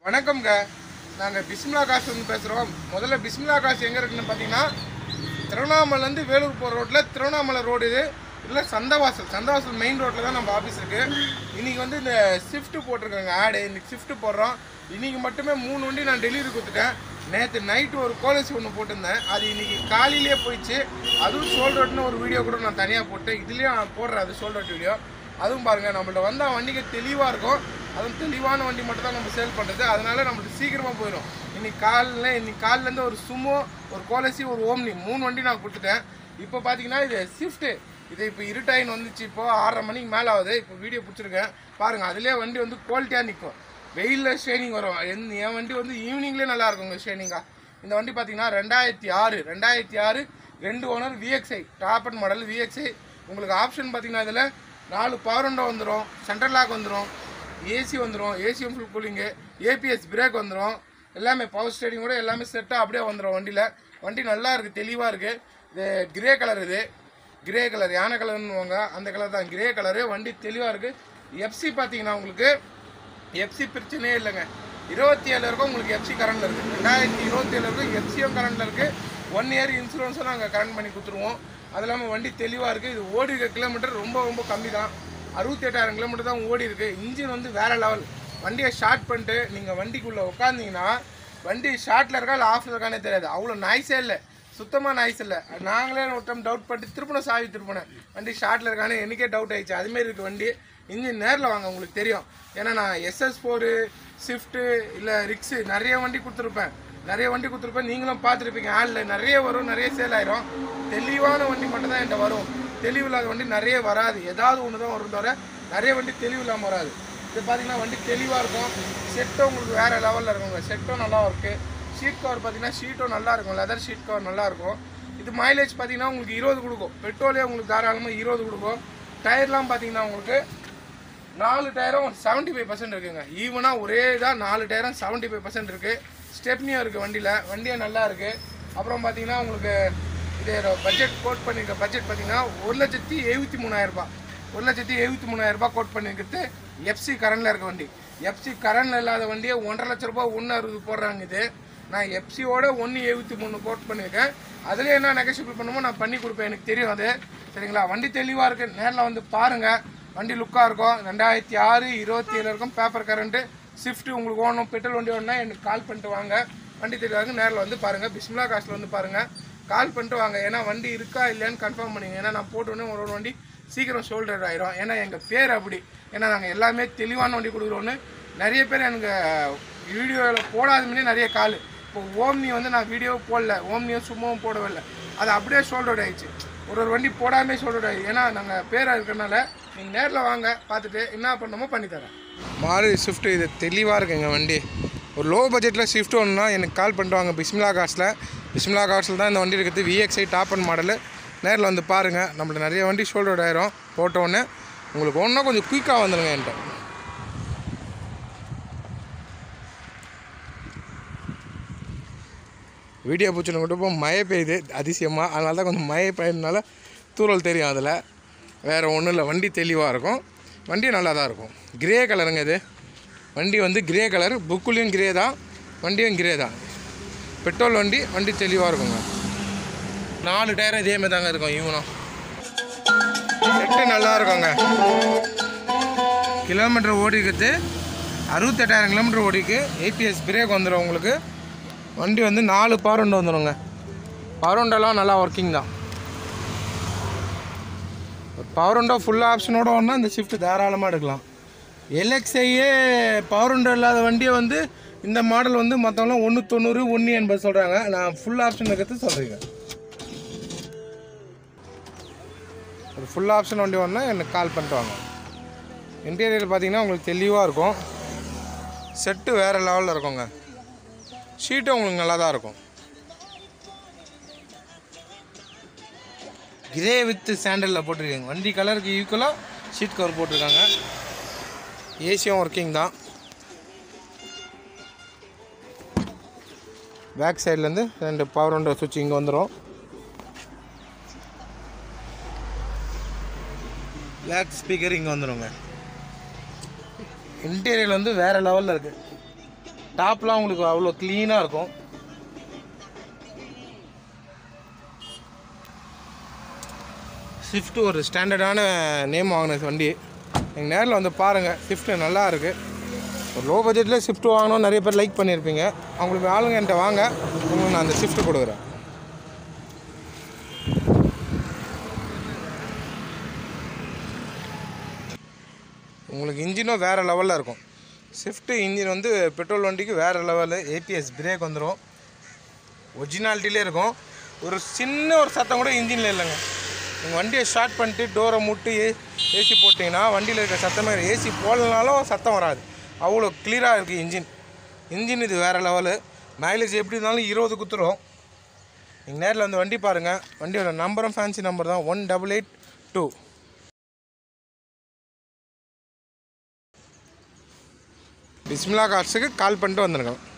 வணக்கம்ங்க நாங்கள் பிஸ்மிலா காசு வந்து பேசுகிறோம் முதல்ல பிஸ்மிலா காசு எங்கே இருக்குன்னு பார்த்தீங்கன்னா திருவண்ணாமலேருந்து வேலூர் போகிற ரோட்டில் திருவண்ணாமலை ரோடு இது இல்லை சந்தவாசல் சந்தவாசல் மெயின் ரோட்டில் தான் நம்ம ஆஃபீஸ் இருக்குது இன்றைக்கி வந்து இந்த ஷிஃப்ட் போட்டிருக்காங்க ஆடு இன்னைக்கு ஷிஃப்ட் போடுறோம் இன்றைக்கி மட்டுமே மூணு வண்டி நான் டெலிவரி கொடுத்துட்டேன் நேற்று நைட்டு ஒரு கோலசி ஒன்று போட்டிருந்தேன் அது இன்னைக்கு காலையிலேயே போயிடுச்சு அதுவும் சோல்டர்ட்னு ஒரு வீடியோ கூட நான் தனியாக போட்டேன் இதுலேயும் நான் போடுறேன் அது சோல்டர்ட் வீடியோ அதுவும் பாருங்கள் நம்மள்ட்ட வந்தால் வண்டிக்கு தெளிவாக இருக்கும் அதுவும் தெளிவான வண்டி மட்டும் தான் நம்ம சேல் பண்ணுறது அதனால நம்மளுக்கு சீக்கிரமாக போயிடும் இன்னைக்கு காலைல இன்னைக்கு காலிலேருந்து ஒரு சுமோ ஒரு கோலசி ஒரு ஓம்னி மூணு வண்டி நான் கொடுத்துட்டேன் இப்போ பார்த்தீங்கன்னா இது ஷிஃப்ட்டு இது இப்போ இருட்டாயின் வந்துச்சு இப்போ ஆறரை மணிக்கு மேலே ஆகுது இப்போ வீடியோ பிடிச்சிருக்கேன் பாருங்கள் அதுலேயே வண்டி வந்து குவாலிட்டியாக நிற்கும் வெயிலில் ஷேனிங் வரும் என் என் வண்டி வந்து ஈவினிங்லேயே நல்லா இருக்குங்க ஷேனிங்காக இந்த வண்டி பார்த்தீங்கன்னா ரெண்டாயிரத்தி ஆறு ரெண்டாயிரத்தி ஆறு ரெண்டு owner VXI top and model VXI உங்களுக்கு ஆப்ஷன் பார்த்தீங்கன்னா இதில் நாலு பவர் விண்டோ வந்துடும் சென்ட்ரல் லாக் வந்துடும் ஏசி வந்துடும் ஏசியும் ஃபுல் கூலிங்கு ஏபிஎஸ் பிரேக் வந்துடும் எல்லாமே பவர் ஸ்டேரிங் கூட எல்லாமே செட்டாக அப்படியே வந்துடும் வண்டியில் வண்டி நல்லா இருக்குது தெளிவாக இருக்குது இது கிரே கலர் இது கிரே கலர் யானை கலர்னுவாங்க அந்த கலர் தான் கிரே கலரு வண்டி தெளிவாக இருக்குது எஃப்சி பார்த்தீங்கன்னா உங்களுக்கு எஃப்சி பிரச்சனையே இல்லைங்க இருபத்தி ஏழு வரைக்கும் உங்களுக்கு எஃப்சி கரண்டில் இருக்குது ரெண்டாயிரத்தி இருபத்தி ஏழு வரைக்கும் எஃப்சியும் கரண்டில் இருக்குது ஒன் இயர் இன்சூரன்ஸும் நாங்கள் கரண்ட் பண்ணி கொடுத்துருவோம் அது இல்லாமல் வண்டி தெளிவாக இருக்குது இது ஓடி இருக்க கிலோமீட்டர் ரொம்ப ரொம்ப கம்மி தான் அறுபத்தி எட்டாயிரம் கிலோமீட்டர் தான் ஓடி இருக்கு இன்ஜின் வந்து வேற லெவல் வண்டியை ஷார்ட் பண்ணிட்டு நீங்கள் வண்டிக்குள்ளே உட்காந்தீங்கன்னா வண்டி ஷார்ட்டில் இருக்கா இல்லை ஆஃபில் இருக்கானே தெரியாது அவ்வளோ நாய்ஸே இல்லை சுத்தமாக நாய்ஸ் இல்லை நாங்களே ஒரு டைம் டவுட் பண்ணிட்டு திருப்பின சாவி திருப்பினேன் வண்டி ஷார்ட்டில் இருக்கானே எனக்கே டவுட் ஆயிடுச்சு அதுமாரி இருக்குது வண்டி இன்ஜின் நேரில் வாங்க உங்களுக்கு தெரியும் ஏன்னா நான் எஸ்எஸ் ஃபோரு ஸ்விஃப்ட்டு இல்லை ரிக்ஸு நிறைய வண்டி கொடுத்துருப்பேன் நிறைய வண்டி கொடுத்துருப்பேன் நீங்களும் பார்த்துருப்பீங்க ஆளில் நிறைய வரும் நிறைய சேல் ஆயிரும் தெளிவான வண்டி மட்டும் தான் என்கிட்ட வரும் தெளிவு இல்லாத வண்டி நிறைய வராது ஏதாவது ஒன்று தான் வரும் தவிர நிறைய வண்டி தெளிவு இல்லாமல் வராது இது பார்த்தீங்கன்னா வண்டி தெளிவாக இருக்கும் செட்டும் உங்களுக்கு வேறு லெவலில் இருக்குங்க செட்டும் நல்லா இருக்குது ஷீட் கவர் பார்த்தீங்கன்னா ஷீட்டும் நல்லா இருக்கும் லெதர் ஷீட் கவர் நல்லா இருக்கும் இது மைலேஜ் பார்த்தீங்கன்னா உங்களுக்கு இருபது கொடுக்கும் பெட்ரோலே உங்களுக்கு தாராளமாக இருபது கொடுக்கும் டயர்லாம் பார்த்தீங்கன்னா உங்களுக்கு நாலு டயரும் செவன்ட்டி ஃபைவ் பர்சன்ட் இருக்குங்க ஈவனாக ஒரே இதாக நாலு டயரும் செவன்ட்டி ஃபைவ் பர்சன்ட் இருக்குது ஸ்டெப்னியும் இருக்குது வண்டியில் வண்டியும் நல்லா இருக்குது அப்புறம் பார்த்தீங்கன்னா உங்களுக்கு இது பட்ஜெட் கோட் பண்ணியிருக்க பட்ஜெட் பார்த்தீங்கன்னா ஒரு லட்சத்தி எழுபத்தி மூணாயிரரூபா ஒரு லட்சத்தி எழுபத்தி மூணாயிரரூபா கோட் பண்ணியிருக்கிறது எஃப்சி கரண்டில் இருக்க வண்டி எஃப்சி கரண்டில் இல்லாத வண்டியை ஒன்றரை லட்ச ரூபா ஒன்று அறுபது போடுறாங்க இது நான் எஃப்சியோட ஒன்று எழுபத்தி மூணு கோட் பண்ணியிருக்கேன் அதில் என்ன நெகஷியபிள் பண்ணுமோ நான் பண்ணி கொடுப்பேன் எனக்கு தெரியும் அது சரிங்களா வண்டி தெளிவாக இருக்குது நேரில் வந்து பாருங்கள் வண்டி லுக்காக இருக்கும் ரெண்டாயிரத்தி ஆறு இருபத்தி ஏழு இருக்கும் பேப்பர் கரண்ட்டு ஷிஃப்ட் உங்களுக்கு ஓடணும் பெட்ரோல் வண்டி வேணும்னா எனக்கு கால் பண்ணிட்டு வாங்க வண்டி தெளிவாக நேரில் வந்து பாருங்கள் பிஸ்மிலா காசில் வந்து பாருங்கள் கால் பண்ணிட்டு வாங்க ஏன்னா வண்டி இருக்கா இல்லையான்னு கன்ஃபார்ம் பண்ணிங்க ஏன்னா நான் போட்ட உடனே ஒரு ஒரு வண்டி சீக்கிரம் ஷோல்டர் ஆயிரும் ஏன்னா எங்கள் பேர் அப்படி ஏன்னா நாங்கள் எல்லாமே தெளிவான வண்டி கொடுக்குறோன்னு நிறைய பேர் எனக்கு வீடியோவில் போடாதுமே நிறைய கால் இப்போ ஓம்னி வந்து நான் வீடியோ போடல ஓம்னியும் சும்மாவும் போடவே இல்லை அது அப்படியே ஷோல்டர் ஆயிடுச்சு ஒரு ஒரு வண்டி போடாமே ஷோல்டர் ஆயிடுச்சு ஏன்னா நாங்கள் பேராக இருக்கிறனால நீங்கள் நேரில் வாங்க பார்த்துட்டு என்ன பண்ணணுமோ பண்ணித்தரேன் மாறு ஸ்விஃப்ட் இது தெளிவாக இருக்குங்க வண்டி ஒரு லோ பட்ஜெட்டில் ஸ்விஃப்ட் ஒன்றுனா எனக்கு கால் பண்ணிட்டு வாங்க பிஸ்மிலா கார்ஸில் பிஸ்மிலா கார்ஸில் தான் இந்த வண்டி இருக்குது விஎக்ஸ்ஐ டாப் அண்ட் மாடலு நேரில் வந்து பாருங்கள் நம்மள்ட்ட நிறைய வண்டி ஷோல்டர் ஆயிரும் போட்ட உடனே உங்களுக்கு ஒன்றா கொஞ்சம் குயிக்காக வந்துடுங்க என்கிட்ட வீடியோ பிடிச்சின கூட இப்போ மழை பெய்யுது அதிசயமாக அதனால தான் கொஞ்சம் மழை பெய்யறதுனால தூரல் தெரியும் அதில் வேறு ஒன்றும் இல்லை வண்டி தெளிவாக இருக்கும் வண்டி நல்லா தான் இருக்கும் கிரே கலருங்க இது வண்டி வந்து கிரே கலர் புக்குலேயும் கிரே தான் வண்டியும் கிரே தான் பெட்ரோல் வண்டி வண்டி தெளிவாக இருக்குங்க நாலு டயரும் இதே மாதிரி தாங்க இருக்கும் ஈவனும் செட்டு நல்லா இருக்குங்க கிலோமீட்டர் ஓடிக்கிறது அறுபத்தெட்டாயிரம் கிலோமீட்டர் ஓடிக்கு ஏபிஎஸ் பிரேக் வந்துடும் உங்களுக்கு வண்டி வந்து நாலு பவர் உண்டு வந்துடுங்க பவர் உண்டெல்லாம் நல்லா ஒர்க்கிங் தான் பவர் உண்டோ ஃபுல் ஆப்ஷனோட ஒன்றா இந்த ஷிஃப்ட் தாராளமாக எடுக்கலாம் எல்எக்ஸ்ஐயே பவர் உண்டோ இல்லாத வண்டியை வந்து இந்த மாடல் வந்து மற்றவங்களாம் ஒன்று தொண்ணூறு ஒன்று எண்பது சொல்கிறாங்க நான் ஃபுல் ஆப்ஷன் இருக்கிறது சொல்கிறீங்க ஒரு ஃபுல் ஆப்ஷன் வண்டி ஒன்றா எனக்கு கால் பண்ணிட்டு வாங்க இன்டீரியர் பார்த்தீங்கன்னா உங்களுக்கு தெளிவாக இருக்கும் செட்டு வேறு லெவலில் இருக்குங்க ஷீட்டும் உங்களுக்கு நல்லா தான் இருக்கும் கிரே வித் சாண்டலில் போட்டிருக்காங்க வண்டி கலருக்கு ஈக்குவலாக ஷீட் கவர் போட்டிருக்காங்க ஏசியும் ஒர்க்கிங் தான் பேக் சைட்லேருந்து ரெண்டு பவர் விண்டோ சுவிட்ச் இங்கே வந்துடும் பேக் ஸ்பீக்கர் இங்கே வந்துடுங்க இன்டீரியர் வந்து வேறு லெவலில் இருக்குது டாப்லாம் உங்களுக்கு அவ்வளோ க்ளீனாக இருக்கும் ஸ்விஃப்ட் ஒரு ஸ்டாண்டர்டான நேம் வாங்கின வண்டி நீங்கள் நேரில் வந்து பாருங்கள் ஸ்விஃப்ட் நல்லா இருக்குது ஒரு லோ பட்ஜெட்டில் ஸ்விஃப்ட் வாங்கணும் நிறைய பேர் லைக் பண்ணியிருப்பீங்க அவங்களுக்கு ஆளுங்க என்கிட்ட வாங்க உங்களுக்கு நான் அந்த ஸ்விஃப்ட் கொடுக்குறேன் உங்களுக்கு இன்ஜினும் வேறு லெவலில் இருக்கும் ஸ்விஃப்ட் இன்ஜின் வந்து பெட்ரோல் வண்டிக்கு வேறு லெவலு ஏபிஎஸ் பிரேக் வந்துடும் ஒரிஜினாலிட்டிலே இருக்கும் ஒரு சின்ன ஒரு சத்தம் கூட இன்ஜினில் இல்லைங்க நீங்கள் வண்டியை ஸ்டார்ட் பண்ணிட்டு டோரை மூட்டு ஏ ஏசி போட்டிங்கன்னா வண்டியில் இருக்க சத்தமே ஏசி போடலனாலும் சத்தம் வராது அவ்வளோ கிளியராக இருக்குது இன்ஜின் இன்ஜின் இது வேறு லெவலு மைலேஜ் எப்படி இருந்தாலும் இருபது குத்துரும் நீங்கள் நேரில் வந்து வண்டி பாருங்கள் வண்டியோட நம்பரும் ஃபேன்சி நம்பர் தான் one double eight two Bismillah கார்ஸுக்கு கால் பண்ணிட்டு வந்துருங்க